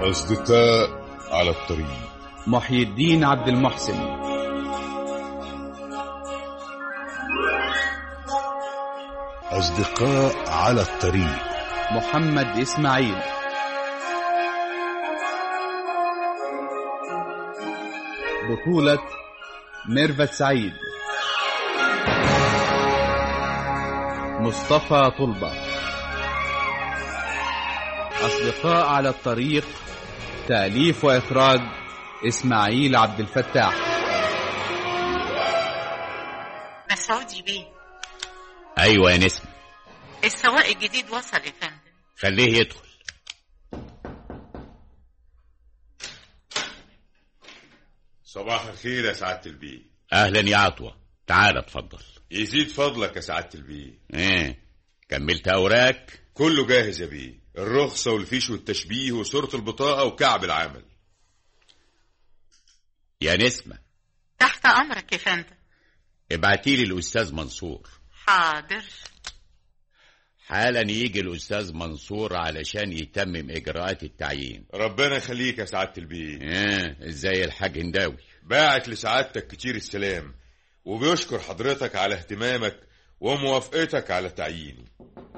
أصدقاء على الطريق محيي الدين عبد المحسن أصدقاء على الطريق محمد إسماعيل بطولة ميرفت سعيد مصطفى طلبة أصدقاء على الطريق تأليف وإخراج إسماعيل عبد الفتاح مسعودي بيه ايوه يا نسمة السواق الجديد وصل يا فندم خليه يدخل صباح الخير يا سعادة البيه اهلا يا عطوة تعال اتفضل يزيد فضلك يا سعادة البيه ايه كملت اوراق كله جاهز يا بيه الرخصة والفيش والتشبيه وصورة البطاقة وكعب العمل يا نسمة تحت امرك يا فندم ابعتيلي الاستاذ منصور حاضر حالا يجي الاستاذ منصور علشان يتمم اجراءات التعيين ربنا يخليك يا سعادة البيه ايه ازاي الحاج هنداوي باعت لسعادتك كتير السلام وبيشكر حضرتك على اهتمامك وموافقتك على تعييني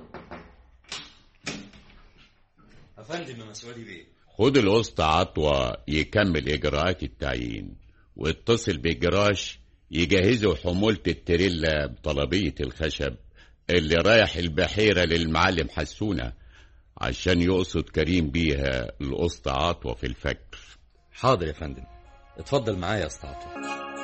افندم يا مسعودي بيه خد الوسط عطوة يكمل اجراءات التعيين واتصل بالجراش يجهزوا حمولة التريلا بطلبية الخشب اللي رايح البحيرة للمعلم حسونة عشان يقصد كريم بيها القسط عطوة في الفجر حاضر يا فندم اتفضل معايا يا اسطى عطوة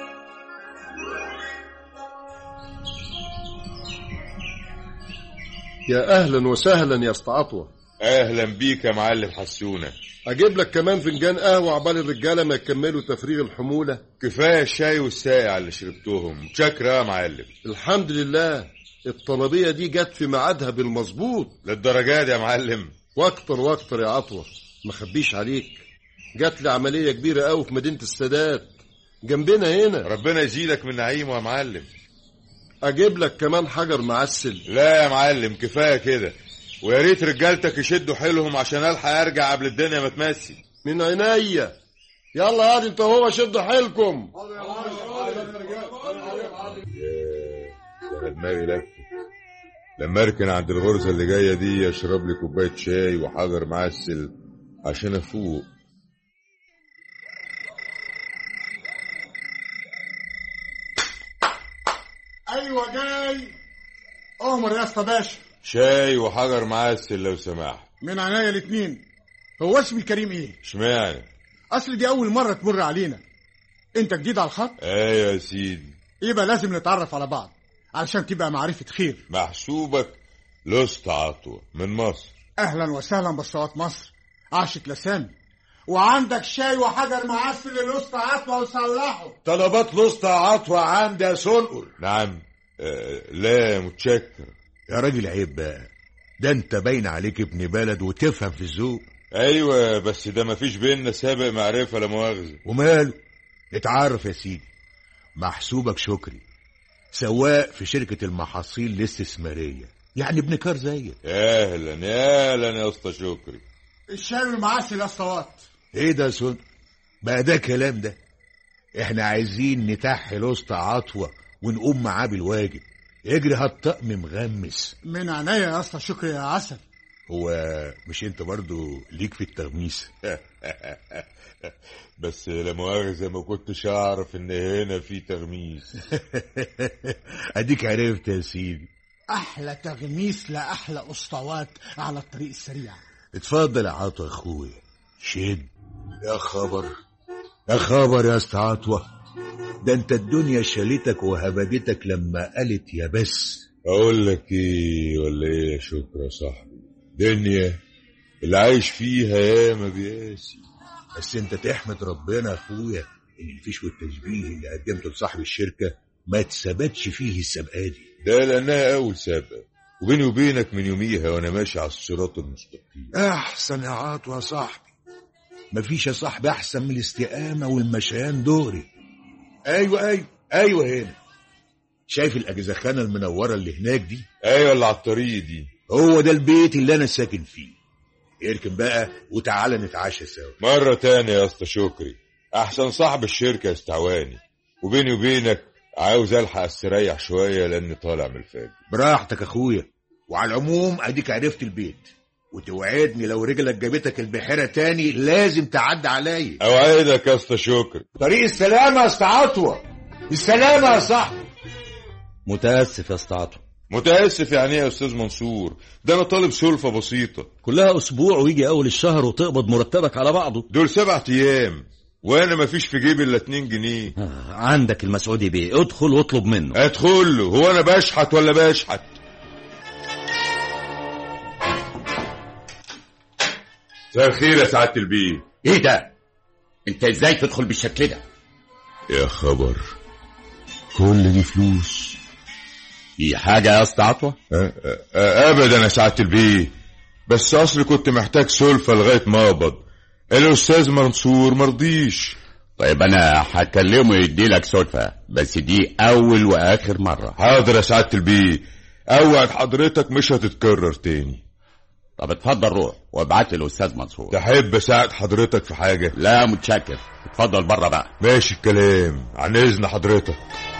يا اهلا وسهلا يا اسطى عطوه اهلا بيك يا معلم حسونة اجيب لك كمان فنجان قهوه عبال الرجاله ما يكملوا تفريغ الحموله كفاية الشاي والساقع اللي شربتهم شكرا يا معلم الحمد لله الطلبيه دي جت في ميعادها بالمظبوط للدرجات يا معلم واكتر واكتر يا عطوه ما خبيش عليك جات لي عمليه كبيره قوي في مدينه السادات جنبنا هنا ربنا يزيدك من نعيمه يا معلم اجيب لك كمان حجر معسل لا يا معلم كفاية كده ويا ريت رجالتك يشدوا حيلهم عشان الحق ارجع قبل الدنيا ما تمسي من عينيا يلا هادي انت هو شدوا حيلكم انا دماغي لفت لما اركن عند الغرزة اللي جاية دي اشرب لي كوباية شاي وحجر معسل عشان افوق ايوه جاي اهمر يا اسطى باشا شاي وحجر معسل لو سمحت من عناية الاتنين هو اسمي كريم ايه اشمعنى اصل دي اول مرة تمر علينا انت جديد على الخط ايوه يا سيدي يبقى لازم نتعرف على بعض علشان تبقى معرفة خير محسوبك لست عطوة من مصر اهلا وسهلا بصوات مصر عاشت لسامي وعندك شاي وحجر معسل للوسطى عطوة وصلحه طلبات لسطى عطوة عندي يا سنقر نعم آه لا متشكر يا راجل عيب بقى ده انت باين عليك ابن بلد وتفهم في الذوق ايوه بس ده مفيش بينا سابق معرفة لا مؤاخذة وماله اتعرف يا سيدي محسوبك شكري سواق في شركة المحاصيل الاستثمارية يعني ابن كار زيك اهلا يا اهلا يا اسطى شكري الشاي والمعسل يا اسطوات ايه ده يا سن بقى ده كلام ده احنا عايزين نتحي الاسطى عطوة ونقوم معاه بالواجب اجري هالطقم مغمس من عينيا يا اسطى شكري يا عسل هو مش انت برضو ليك في التغميس بس لا مؤاخذة ما كنتش اعرف ان هنا في تغميس اديك عرفت يا سيدي احلى تغميس لاحلى اسطوات على الطريق السريع اتفضل يا عطوة اخويا شد يا خبر يا خبر يا اسطى عطوة ده انت الدنيا شالتك وهبدتك لما قالت يا بس اقول لك ايه ولا ايه يا شكرا يا صاحبي دنيا اللي عايش فيها ياما بياسي بس انت تحمد ربنا يا اخويا ان الفيش والتشبيه اللي قدمته لصاحب الشركة ما اتثبتش فيه السبقة دي ده لانها اول سابقة وبيني وبينك من يوميها وانا ماشي على الصراط المستقيم احسن يا عطوة يا صاحبي مفيش يا صاحبي احسن من الاستقامة والمشيان دغري ايوه ايوه ايوه هنا شايف الاجزخانة المنورة اللي هناك دي ايوه اللي على الطريق دي هو ده البيت اللي انا ساكن فيه اركن بقى وتعالى نتعشى سوا مرة تانية يا اسطى شكري احسن صاحب الشركة استعواني وبيني وبينك عاوز الحق استريح شوية لاني طالع من الفجر براحتك اخويا وعلى العموم اديك عرفت البيت وتوعدني لو رجلك جابتك البحيرة تاني لازم تعدي عليا اوعدك يا اسطى شكري طريق السلامة يا اسطى عطوة السلامة يا صاحبي متاسف يا اسطى عطوة متاسف يعني ايه يا استاذ منصور ده انا طالب سلفة بسيطة كلها اسبوع ويجي اول الشهر وتقبض مرتبك على بعضه دول سبعة ايام وانا مفيش في جيبي الا اتنين جنيه آه، عندك المسعودي بيه ادخل واطلب منه ادخل له هو انا بشحت ولا بشحت مساء الخير يا سعادة البيه ايه ده انت ازاي تدخل بالشكل ده يا خبر كل دي فلوس دي حاجة يا اسطى عطوة أ- أ- ابدا يا سعادة البيه بس اصلي كنت محتاج سلفة لغاية ما اقبض الاستاذ منصور مرضيش طيب انا هكلمه يديلك سلفة بس دي اول واخر مرة حاضر يا سعادة البيه اوعد حضرتك مش هتتكرر تاني طب اتفضل روح وابعت لي الاستاذ منصور تحب اساعد حضرتك في حاجة لا متشكر اتفضل بره بقى ماشي الكلام عن اذن حضرتك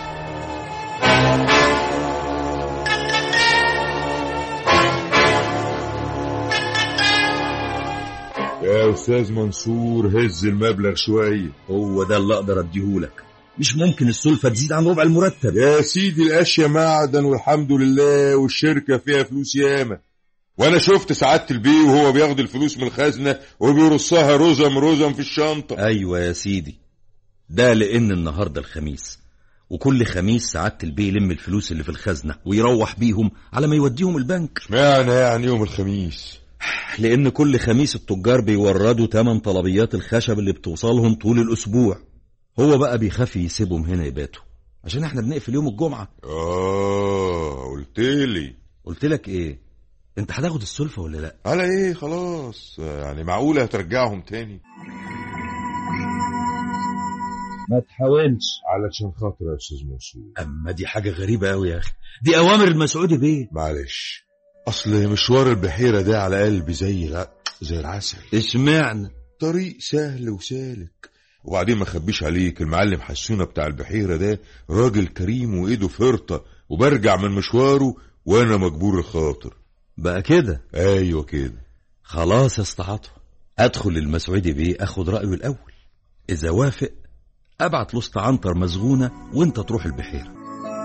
يا استاذ منصور هز المبلغ شويه هو ده اللي اقدر اديهولك مش ممكن السلفة تزيد عن ربع المرتب يا سيدي الاشياء معدن والحمد لله والشركه فيها فلوس ياما وانا شفت سعاده البيه وهو بياخد الفلوس من الخزنه وبيرصها رزم رزم في الشنطه ايوه يا سيدي ده لان النهارده الخميس وكل خميس سعادة البيه يلم الفلوس اللي في الخزنة ويروح بيهم على ما يوديهم البنك اشمعنى يعني يوم الخميس لأن كل خميس التجار بيوردوا تمن طلبيات الخشب اللي بتوصلهم طول الأسبوع هو بقى بيخاف يسيبهم هنا يباتوا عشان احنا بنقفل يوم الجمعة اه قلت لي قلت لك ايه انت هتاخد السلفة ولا لا على ايه خلاص يعني معقوله هترجعهم تاني ما تحاولش علشان خاطر يا استاذ منصور اما دي حاجة غريبة قوي يا اخي دي اوامر المسعودي بيه معلش اصل مشوار البحيره ده على قلبي زي الع... زي العسل اشمعنى طريق سهل وسالك وبعدين ما اخبيش عليك المعلم حسونه بتاع البحيره ده راجل كريم وايده فرطه وبرجع من مشواره وانا مجبور الخاطر بقى كده ايوه كده خلاص يا اسطى عطوة ادخل المسعودي بيه اخد رايه الاول اذا وافق ابعت له اسطى عنتر مسغونه وانت تروح البحيره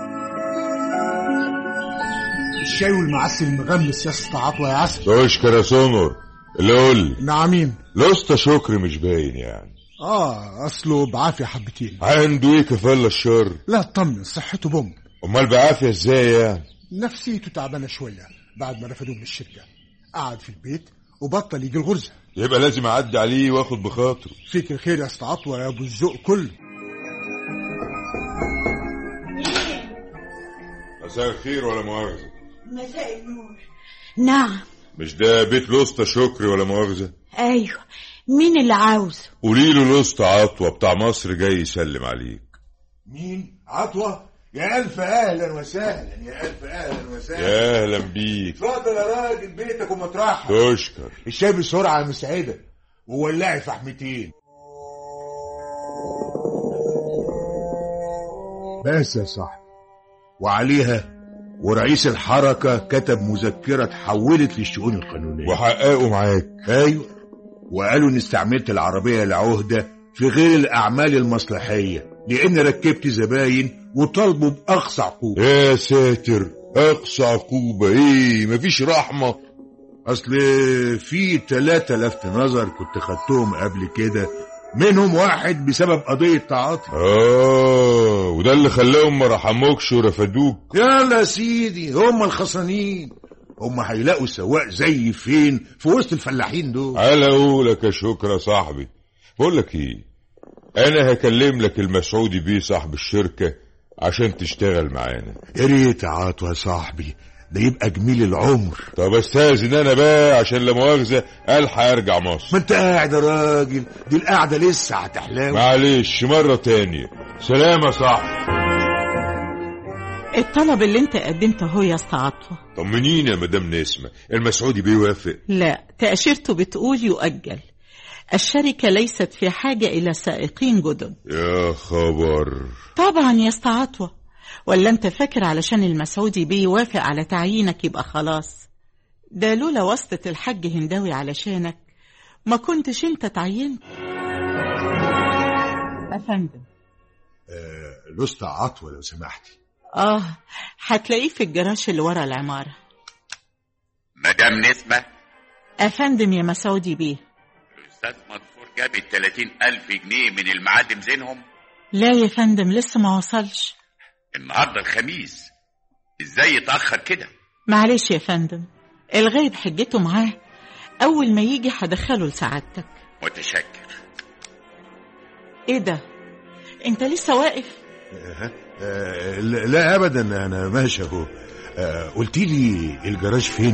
الشاي والمعسل المغمس يا اسطى عطوة يا عسل تشكر يا سمر اللي قول لي نعمين لسه شكري مش باين يعني اه اصله بعافية حبتين عنده ايه كفاله الشر لا اطمن صحته بوم امال بعافيه ازاي يعني نفسيته تعبانة شوية بعد ما رفضوه من الشركة قعد في البيت وبطل يجي الغرزة يبقى لازم اعدي عليه واخد بخاطره فيك الخير يا اسطى عطوة يا ابو الذوق كله مساء الخير ولا مؤاخذه مساء النور نعم مش ده بيت لسطى شكري ولا مؤاخذه ايوه مين اللي عاوزه قولي له لسطى عطوه بتاع مصر جاي يسلم عليك مين عطوة يا ألف أهلا وسهلا يا ألف أهلا وسهلا يا اهلا بيك اتفضل يا راجل بيتك ومطرحك تشكر الشاي بسرعة يا مسعدة وولعي فحمتين بس يا صاحبي وعليها ورئيس الحركة كتب مذكرة تحولت للشؤون القانونية وحققوا معاك ايوه وقالوا ان استعملت العربية لعهدة في غير الأعمال المصلحية لأن ركبت زباين وطالبوا بأقصى عقوبة يا ساتر اقصى عقوبه ايه مفيش رحمه أصل في تلاتة لفت نظر كنت خدتهم قبل كده منهم واحد بسبب قضية تعاطي اه وده اللي خلاهم ما رحموكش ورفدوك يلا يا سيدي هم الخسرانين هم هيلاقوا سواق زي فين في وسط الفلاحين دول على قولك يا شكرا صاحبي بقول لك ايه انا هكلم لك المسعودي بيه صاحب الشركه عشان تشتغل معانا يا ريت يا عطوة يا صاحبي ده يبقى جميل العمر طب استاذن انا بقى عشان لا مؤاخذه الحق ارجع مصر ما انت قاعد يا راجل دي القعدة لسه هتحلاوي معلش مره تانية سلام يا صاحبي الطلب اللي انت قدمته هو يا اسطى عطوة طمنيني يا مدام نسمة المسعودي بيوافق لا تأشيرته بتقول يؤجل الشركة ليست في حاجة إلى سائقين جدد يا خبر طبعا يا اسطى عطوة ولا انت فاكر علشان المسعودي بيوافق على تعيينك يبقى خلاص ده لولا واسطة الحاج هنداوي علشانك ما كنتش انت تعينت أفندم آه، الأسطى عطوة لو سمحتي آه هتلاقيه في الجراج اللي ورا العمارة مدام نسمة أفندم يا مسعودي بيه الأستاذ مدفور جاب ال 30 ألف جنيه من المعادم زينهم لا يا فندم لسه ما وصلش النهاردة الخميس إزاي يتأخر كده معلش يا فندم الغايب حجته معاه أول ما يجي هدخله لسعادتك متشكر إيه ده؟ أنت لسه واقف؟ آه، آه، لا لا ابدا انا ماشي اهو آه، قلت لي الجراج فين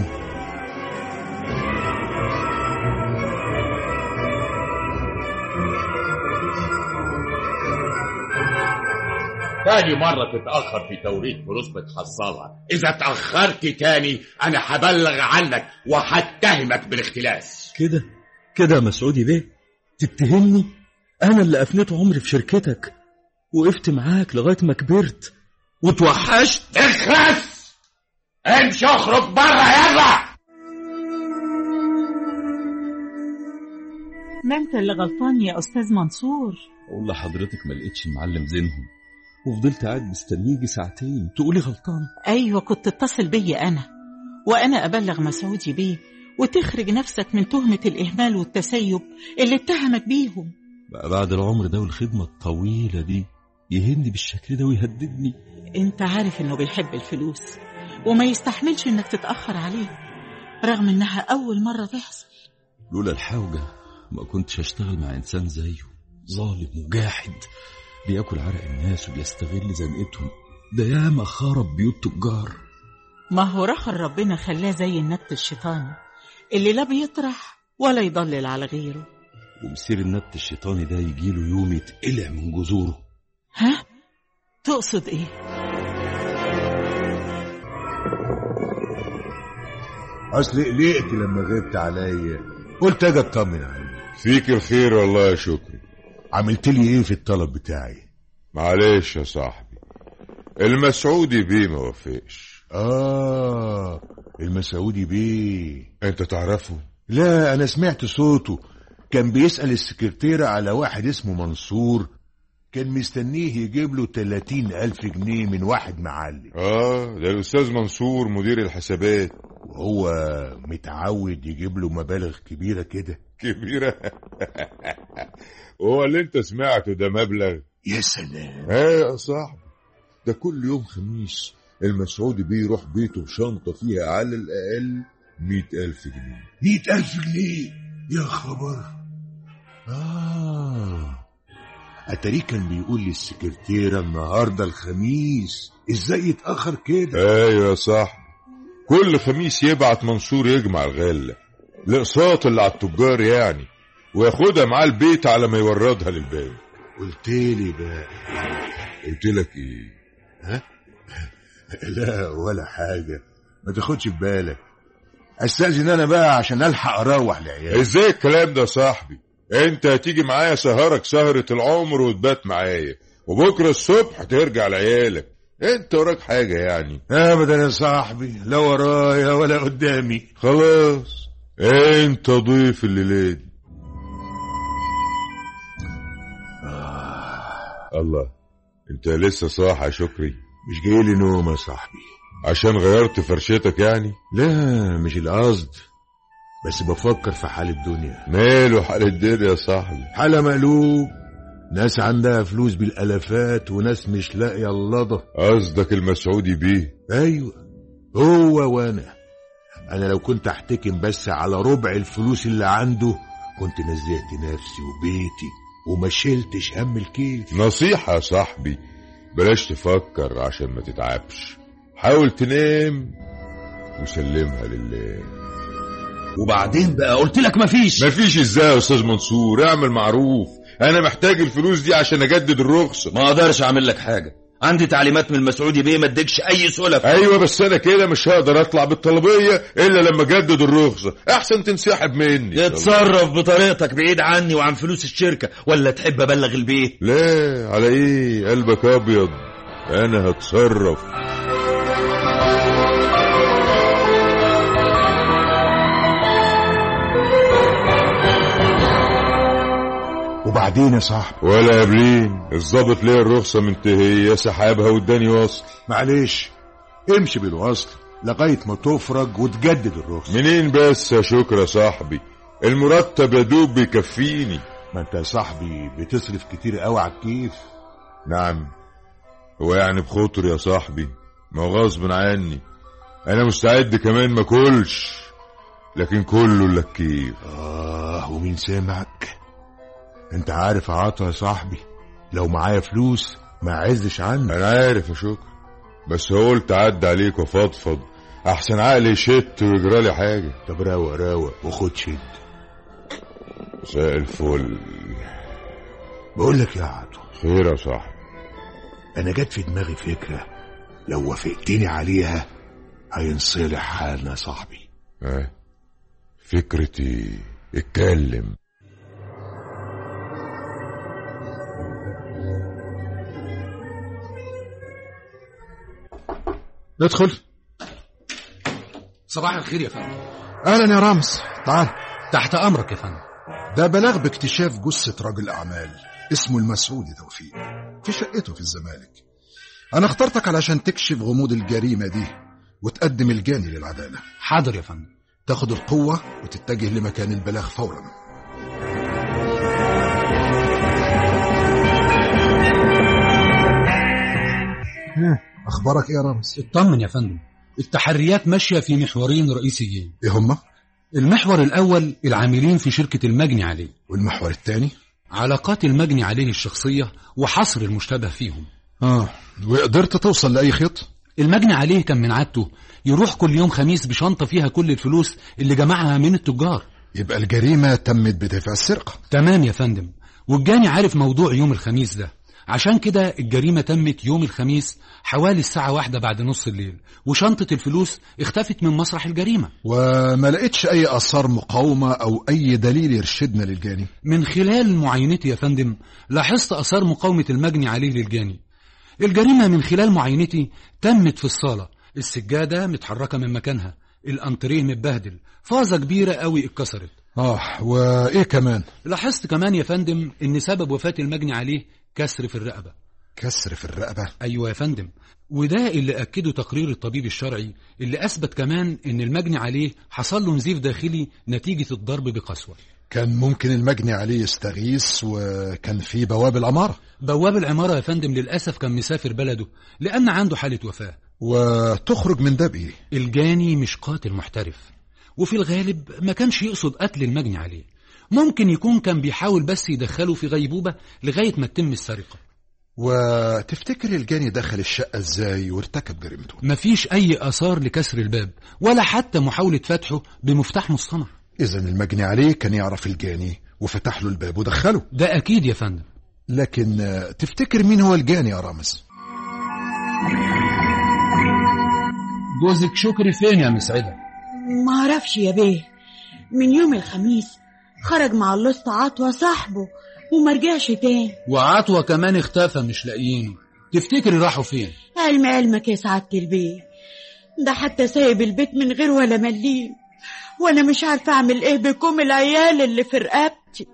تاني مرة تتأخر في توريد فلوس بتحصلها إذا اتأخرت تاني أنا هبلغ عنك وهتهمك بالاختلاس كده كده يا مسعودي بيه تتهمني انا اللي افنيت عمري في شركتك وقفت معاك لغايه ما كبرت وتوحشت اخرس امشي اخرج بره يلا ما أنت اللي غلطان يا أستاذ منصور اقول لحضرتك ما لقيتش المعلم زينهم وفضلت قاعد مستنيجي ساعتين تقولي غلطان أيوة كنت اتصل بيا أنا وأنا أبلغ مسعودي بيه وتخرج نفسك من تهمة الإهمال والتسيب اللي اتهمك بيهم بقى بعد العمر ده والخدمه الطويله دي يهني بالشكل ده ويهددني أنت عارف إنه بيحب الفلوس وما يستحملش إنك تتأخر عليه رغم إنها أول مرة تحصل لولا الحوجة ما كنتش هشتغل مع إنسان زيه ظالم وجاحد بياكل عرق الناس وبيستغل زنقتهم ده ياما خرب بيوت تجار ما هو رخر ربنا خلاه زي النبت الشيطاني اللي لا بيطرح ولا يضلل على غيره ومسير النبت الشيطاني ده يجيله يوم يتقلع من جذوره ها؟ تقصد إيه؟ اصل قلقت لما غبت عليا قلت اجي اطمن عليك فيك الخير والله يا شكري عملت لي ايه في الطلب بتاعي معلش يا صاحبي المسعودي بيه ما وافقش اه المسعودي بيه انت تعرفه لا انا سمعت صوته كان بيسأل السكرتيرة على واحد اسمه منصور كان مستنيه يجيب له 30 ألف جنيه من واحد معلم اه ده الاستاذ منصور مدير الحسابات وهو متعود يجيب له مبالغ كبيرة كده كبيرة هو اللي انت سمعته ده مبلغ يا سلام ها يا صاحبي ده كل يوم خميس المسعودي بيروح بيته بشنطة فيها على الأقل مئة ألف جنيه مئة ألف جنيه يا خبر آه أتاري كان بيقول للسكرتيرة النهاردة الخميس إزاي يتأخر كده ايوه يا صاحبي كل خميس يبعت منصور يجمع الغلة الاقساط اللي على التجار يعني وياخدها معاه البيت على ما يوردها للبنك قلت لي بقى قلت لك ايه ها لا ولا حاجة ما تاخدش ببالك استأذن أنا بقى عشان ألحق أروح لعيالي ازاي الكلام ده يا صاحبي انت هتيجي معايا سهرك سهرة العمر وتبات معايا وبكرة الصبح ترجع لعيالك انت وراك حاجة يعني أبدا يا صاحبي لا ورايا ولا قدامي خلاص انت ضيف الليلة دي الله انت لسه صاح يا شكري مش جاي لي نوم يا صاحبي عشان غيرت فرشتك يعني لا مش القصد بس بفكر في حال الدنيا ماله حال الدنيا يا صاحبي حالة مقلوب ناس عندها فلوس بالالافات وناس مش لاقيه اللضه قصدك المسعودي بيه ايوه هو وانا انا لو كنت احتكم بس على ربع الفلوس اللي عنده كنت نزهت نفسي وبيتي وما شلتش هم الكيف نصيحة يا صاحبي بلاش تفكر عشان ما تتعبش حاول تنام وسلمها لله وبعدين بقى قلت لك مفيش مفيش ازاي يا استاذ منصور اعمل معروف انا محتاج الفلوس دي عشان اجدد الرخصة ما اقدرش اعمل لك حاجه عندي تعليمات من المسعودي بيه ما اديكش اي سلف ايوه بس انا كده مش هقدر اطلع بالطلبيه الا لما اجدد الرخصه احسن تنسحب مني اتصرف بطريقتك بعيد عني وعن فلوس الشركة ولا تحب ابلغ البيت لا على ايه قلبك ابيض انا هتصرف وبعدين يا صاحبي ولا قابلين الظابط ليه الرخصه منتهيه سحبها واداني وصل معلش امشي بالوصل لغاية ما تفرج وتجدد الرخصة منين بس يا شكرا يا صاحبي المرتب يا دوب بيكفيني ما انت يا صاحبي بتصرف كتير قوي على الكيف نعم هو يعني بخطر يا صاحبي ما هو غصب عني انا مستعد كمان ما كلش لكن كله لك كيف اه ومين سامعك انت عارف يا عطا يا صاحبي لو معايا فلوس ما عزش عنك انا عارف يا شكرا بس هو قلت عدى عليك وفضفض احسن عقلي يشت ويجرالي حاجه طب روق روق وخد شد مساء الفل بقول لك يا عطا خير يا صاحبي انا جت في دماغي فكرة لو وافقتني عليها هينصلح حالنا يا صاحبي اه فكرتي اتكلم ندخل صباح الخير يا فندم اهلا يا رامز تعال تحت امرك يا فندم ده بلاغ باكتشاف جثة رجل أعمال اسمه المسعودي توفيق في شقته في الزمالك أنا اخترتك علشان تكشف غموض الجريمة دي وتقدم الجاني للعدالة حاضر يا فندم تاخد القوة وتتجه لمكان البلاغ فورا ها، أخبارك إيه يا رامز؟ اطمن يا فندم التحريات ماشية في محورين رئيسيين إيه هما؟ المحور الأول العاملين في شركة المجني عليه والمحور الثاني؟ علاقات المجني عليه الشخصية وحصر المشتبه فيهم آه وقدرت توصل لأي خيط؟ المجني عليه كان من عادته يروح كل يوم خميس بشنطة فيها كل الفلوس اللي جمعها من التجار يبقى الجريمة تمت بدافع السرقة تمام يا فندم والجاني عارف موضوع يوم الخميس ده عشان كده الجريمة تمت يوم الخميس حوالي الساعة واحدة بعد نص الليل وشنطة الفلوس اختفت من مسرح الجريمة وما لقيتش أي آثار مقاومة أو أي دليل يرشدنا للجاني من خلال معاينتي يا فندم لاحظت آثار مقاومة المجني عليه للجاني الجريمة من خلال معاينتي تمت في الصالة السجادة متحركة من مكانها الأنتريه متبهدل فازة كبيرة قوي اتكسرت آه وإيه كمان؟ لاحظت كمان يا فندم إن سبب وفاة المجني عليه كسر في الرقبة كسر في الرقبة؟ أيوة يا فندم وده اللي أكده تقرير الطبيب الشرعي اللي أثبت كمان إن المجني عليه حصل له نزيف داخلي نتيجة الضرب بقسوة كان ممكن المجني عليه يستغيث وكان في بواب العمارة بواب العمارة يا فندم للأسف كان مسافر بلده لأن عنده حالة وفاة وتخرج من ده بإيه؟ الجاني مش قاتل محترف وفي الغالب ما كانش يقصد قتل المجني عليه ممكن يكون كان بيحاول بس يدخله في غيبوبة لغاية ما تتم السرقة وتفتكر الجاني دخل الشقة ازاي وارتكب جريمته مفيش أي آثار لكسر الباب ولا حتى محاولة فتحه بمفتاح مصطنع إذا المجني عليه كان يعرف الجاني وفتح له الباب ودخله ده أكيد يا فندم لكن تفتكر مين هو الجاني يا رامز جوزك شكري فين يا مسعدة ما اعرفش يا بيه من يوم الخميس خرج مع اللص عطوة صاحبه وما رجعش تاني وعطوة كمان اختفى مش لاقيينه تفتكري راحوا فين علم علمك يا سعادة البيه ده حتى سايب البيت من غير ولا مليم وانا مش عارفه اعمل ايه بكم العيال اللي في رقبتي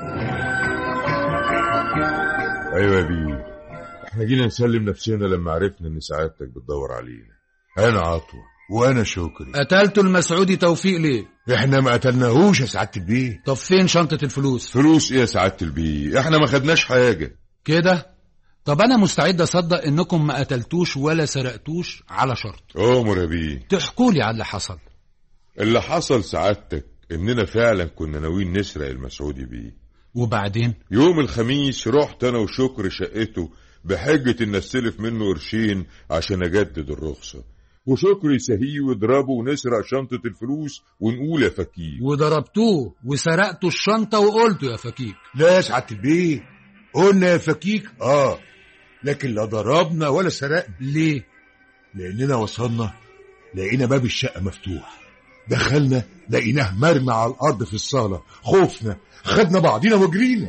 ايوه يا بيه احنا جينا نسلم نفسنا لما عرفنا ان سعادتك بتدور علينا انا عطوة وانا شكري قتلتوا المسعودي توفيق ليه احنا ما قتلناهوش يا سعاده البيه طب فين شنطة الفلوس فلوس ايه يا سعادة البيه احنا ما خدناش حاجة كده طب انا مستعد اصدق انكم ما قتلتوش ولا سرقتوش على شرط امر يا بيه تحكوا لي على اللي حصل اللي حصل سعادتك اننا فعلا كنا ناويين نسرق المسعودي بيه وبعدين يوم الخميس رحت انا وشكر شقته بحجة ان استلف منه قرشين عشان اجدد الرخصة وشكر يسهيه ويضربه ونسرق شنطة الفلوس ونقول يا فكيك وضربتوه وسرقتوا الشنطة وقلتوا يا فكيك لا يا سعاده البيه قلنا يا فكيك اه لكن لا ضربنا ولا سرقنا ليه لاننا وصلنا لقينا باب الشقه مفتوح دخلنا لقيناه مرمي على الارض في الصاله خوفنا خدنا بعضينا وجرينا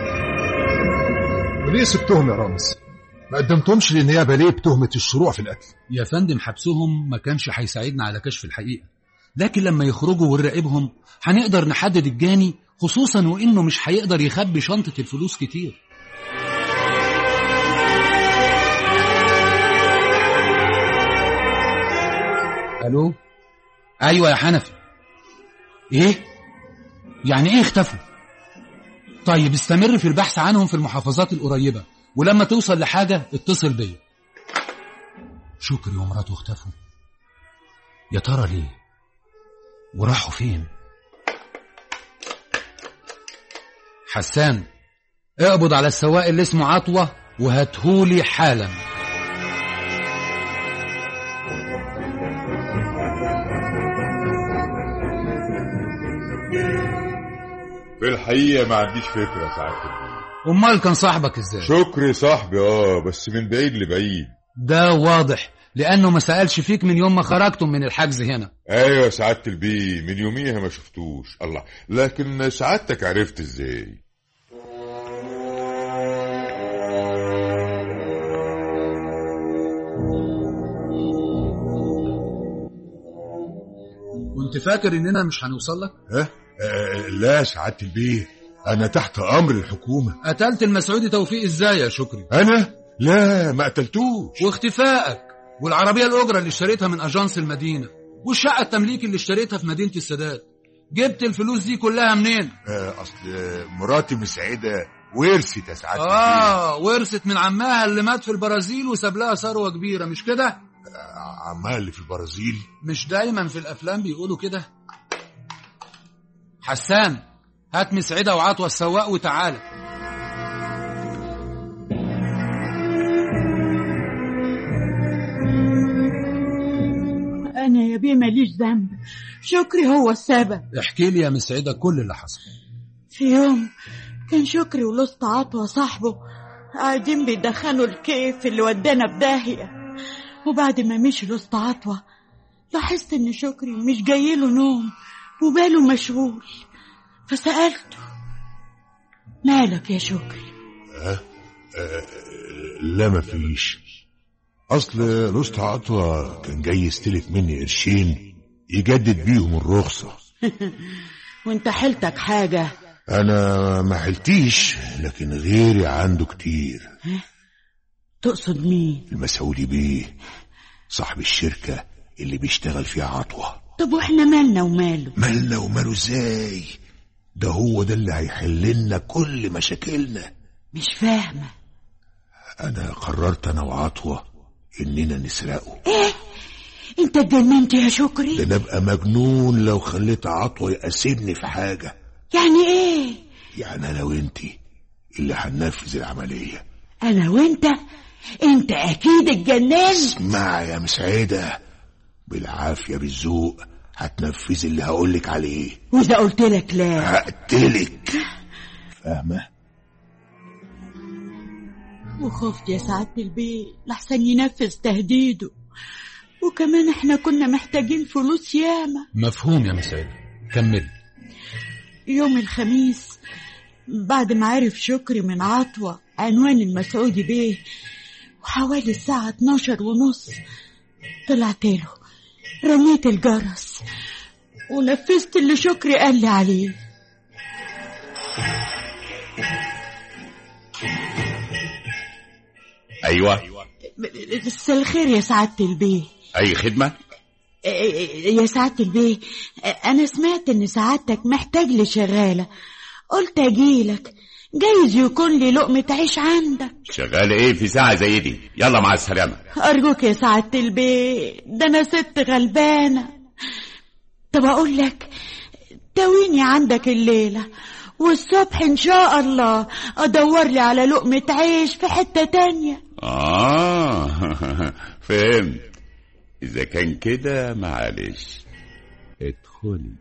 وليه سبتهم يا رامز ما قدمتهمش للنيابه ليه بتهمه الشروع في القتل يا فندم حبسهم ما كانش هيساعدنا على كشف الحقيقة لكن لما يخرجوا ونراقبهم هنقدر نحدد الجاني خصوصا وانه مش هيقدر يخبي شنطة الفلوس كتير الو ايوه يا حنفي ايه يعني ايه اختفوا طيب استمر في البحث عنهم في المحافظات القريبة ولما توصل لحاجة اتصل بيا شكري ومراته اختفوا يا ترى ليه وراحوا فين حسان اقبض على السواق اللي اسمه عطوة وهاتهولي حالا في الحقيقة ما عنديش فكرة ساعات امال كان صاحبك ازاي شكري صاحبي اه بس من بعيد لبعيد ده واضح لانه ما سألش فيك من يوم ما خرجتم من الحجز هنا ايوه سعادة البيه من يوميها ما شفتوش الله لكن سعادتك عرفت ازاي كنت فاكر اننا مش هنوصل لك ها آه لا سعاده البيه انا تحت امر الحكومه قتلت المسعودي توفيق ازاي يا شكري انا لا ما قتلتوش واختفائك والعربية الأجرة اللي اشتريتها من أجانس المدينة والشقة التمليك اللي اشتريتها في مدينة السادات جبت الفلوس دي كلها منين؟ آه اصل مراتي مسعده ورثت يا سعاده البيه آه ورثت من عمها اللي مات في البرازيل وساب لها ثروة كبيرة مش كده؟ آه، عمها اللي في البرازيل مش دايما في الأفلام بيقولوا كده حسان هات مسعدة وعطوة السواق وتعالى أنا يا بيه ماليش ذنب شكري هو السبب احكي لي يا مسعدة كل اللي حصل في يوم كان شكري ولست عطوة صاحبه قاعدين بيدخنوا الكيف اللي ودانا في داهية وبعد ما مشي لست عطوة لاحظت إن شكري مش جايله نوم وباله مشغول فسألته مالك يا شكري آه آه لا ما فيش اصل لوست عطوة كان جاي يستلف مني قرشين يجدد بيهم الرخصة وانت حيلتك حاجة انا ما حلتيش لكن غيري عنده كتير تقصد مين المسعودي بيه صاحب الشركة اللي بيشتغل فيها عطوة طب واحنا مالنا وماله مالنا وماله ازاي ده هو ده اللي هيحل لنا كل مشاكلنا مش فاهمة انا قررت انا وعطوة اننا نسرقه ايه انت اتجننت يا شكري ده نبقى مجنون لو خليت عطوة يقاسمني في حاجة يعني ايه يعني انا وانتي اللي هننفذ العملية انا وانت انت اكيد اتجننت اسمع يا مسعدة بالعافية بالذوق هتنفذي اللي هقولك عليه واذا قلت لك لا هقتلك فاهمة وخفت يا سعادة البيه لحسن ينفذ تهديده وكمان احنا كنا محتاجين فلوس ياما مفهوم يا مسعدة كمل يوم الخميس بعد ما عرف شكري من عطوة عنوان المسعودي بيه وحوالي الساعة 12 ونص طلعت له رميت الجرس ونفذت اللي شكري قال لي عليه ايوه بس الخير يا سعادة البيه اي خدمه يا سعادة البيه أنا سمعت إن سعادتك محتاج لشغالة قلت أجيلك جايز يكون لي لقمة عيش عندك شغال ايه في ساعه زي دي يلا مع السلامه أرجوك يا سعادة البيه ده أنا ست غلبانة طب أقول لك تويني عندك الليلة والصبح إن شاء الله أدور لي على لقمة عيش في حتة تانية اه فهمت اذا كان كده معلش ادخلي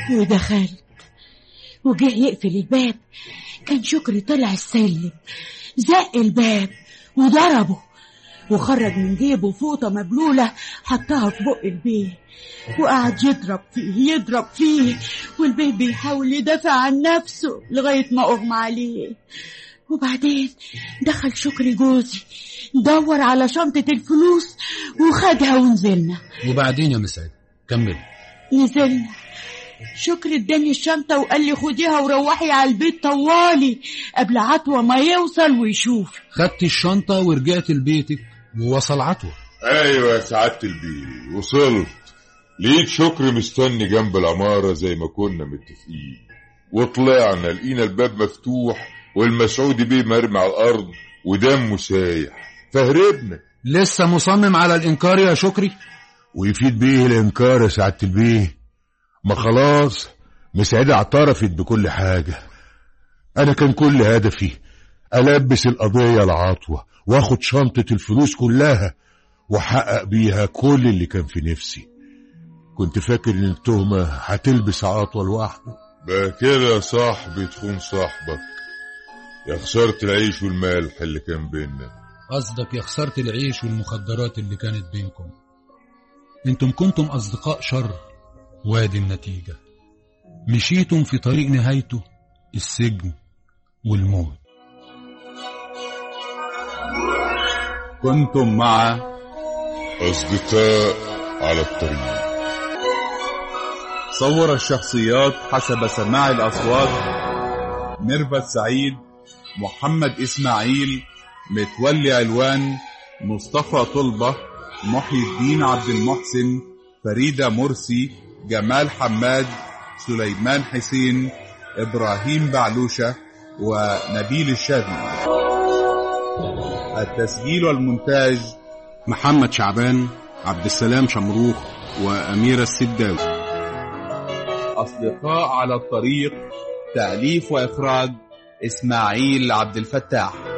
ودخلت وجه يقفل الباب كان شكري طلع السلم زق الباب وضربه وخرج من جيبه فوطة مبلولة حطها في بق البيه وقعد يضرب فيه يضرب فيه والبيه بيحاول يدافع عن نفسه لغاية ما أغمى عليه وبعدين دخل شكري جوزي دور على شنطة الفلوس وخدها ونزلنا وبعدين يا مسعد كمل نزلنا شكري اداني الشنطة وقال لي خديها وروحي على البيت طوالي قبل عطوة ما يوصل ويشوف خدت الشنطة ورجعت لبيتك ووصل عطوة ايوه يا سعادة البيه وصلت لقيت شكري مستني جنب العمارة زي ما كنا متفقين وطلعنا لقينا الباب مفتوح والمسعودي بيه مرمي على الأرض ودمه سايح فهربنا لسه مصمم على الإنكار يا شكري ويفيد بيه الإنكار يا سعادة البيه ما خلاص مسعدة اعترفت بكل حاجة أنا كان كل هدفي ألبس القضية لعطوة وآخد شنطة الفلوس كلها وأحقق بيها كل اللي كان في نفسي كنت فاكر إن التهمة هتلبس عطوة لوحده بقى كده يا صاحبي تخون صاحبك يا خسارة العيش والملح اللي كان بينا قصدك يا خسارة العيش والمخدرات اللي كانت بينكم انتم كنتم أصدقاء شر وادي النتيجة مشيتم في طريق نهايته السجن والموت كنتم مع أصدقاء على الطريق صور الشخصيات حسب سماع الأصوات ميرفت سعيد محمد إسماعيل متولي علوان مصطفى طلبة محي الدين عبد المحسن فريدة مرسي جمال حماد سليمان حسين إبراهيم بعلوشة ونبيل الشاذلي التسجيل والمونتاج محمد شعبان عبد السلام شمروخ وأميرة السداوي أصدقاء على الطريق تأليف وإخراج إسماعيل عبد الفتاح